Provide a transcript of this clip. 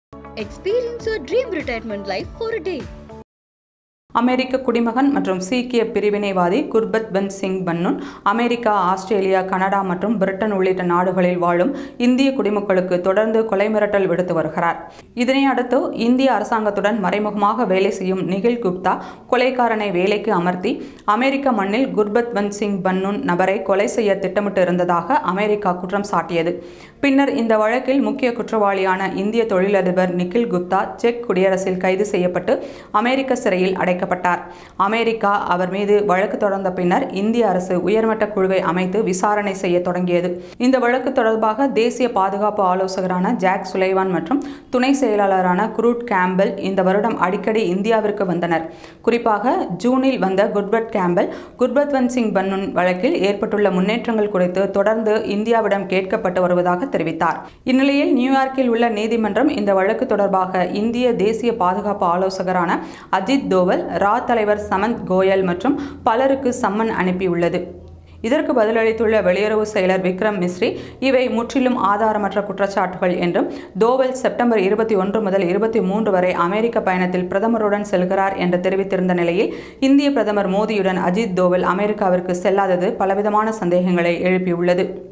Experience your dream retirement life for a day. அமெரிக்க குடிமகன் மற்றும் சீக்கிய பிரிவினைவாதி Gurpatwant Singh Pannun America Australia Canada மற்றும் பிரிட்டன் உள்ளிட்ட நாடுகளில் வாழும் இந்திய குடிமக்களுக்கு தொடர்ந்து கொலை மிரட்டல் விடுத்து வருகிறார் இதனை அடுத்து இந்திய அரசாங்கத்துடன் மறைமுகமாக வேலை செய்யும் நிகில் குப்தா கொலைக்காரனை வேலைக்கு அமர்த்தி அமெரிக்க மண்ணில் குர்பத் பந்த் சிங் பன்னுன் நபரை கொலை செய்ய திட்டமிட்டு இருந்ததாக அமெரிக்கா குற்றம் சாட்டியது பின்னர் இந்த வழக்கில் முக்கிய குற்றவாளியான இந்திய தொழிலதிபர் நிகில் குப்தா செக் குடியரசில் கைது செய்யப்பட்டு அமெரிக்க சிறையில் அடைக்கப்பட்டார் அமெரிக்கா அவர் மீது வழக்கு தொடர்ந்த பின்னர் இந்திய அரசு உயர்மட்ட குழுவை அமைத்து விசாரணை செய்ய தொடங்கியது இந்த வழக்கு தொடர்பாக தேசிய பாதுகாப்பு ஆலோசகரான ஜாக் சுலைவான் மற்றும் துணை செயலாளரான குரூட் கேம்பல் இந்த வருடம் அடிக்கடி இந்தியாவிற்கு வந்தனர் குறிப்பாக ஜூனில் வந்த குர்பட் கேம்பல் குர்பத்வந்த் சிங் பன்னுன் வழக்கில் ஏற்பட்டுள்ள முன்னேற்றங்கள் குறித்து தொடர்ந்து இந்தியாவிடம் கேட்கப்பட்டு வருவதாக தெரிவித்தார் இந்நிலையில் நியூயார்க்கில் உள்ள நீதிமன்றம் இந்த வழக்கு தொடர்பாக இந்திய தேசிய பாதுகாப்பு ஆலோசகரான அஜித் தோவல் ரா தலைவர் சமந்த் கோயல் மற்றும் பலருக்கு சம்மன் அனுப்பியுள்ளது இதற்கு பதிலளித்துள்ள வெளியுறவு செயலர் விக்ரம் மிஸ்ரி இவை முற்றிலும் ஆதாரமற்ற குற்றச்சாட்டுகள் என்றும் தோவல் செப்டம்பர் இருபத்தி ஒன்று முதல் இருபத்தி மூன்று வரை அமெரிக்க பயணத்தில் பிரதமருடன் செல்கிறார் என்று தெரிவித்திருந்த நிலையில் இந்திய பிரதமர் மோடியுடன் அஜித் தோவல் அமெரிக்காவிற்கு செல்லாதது பலவிதமான சந்தேகங்களை எழுப்பியுள்ளது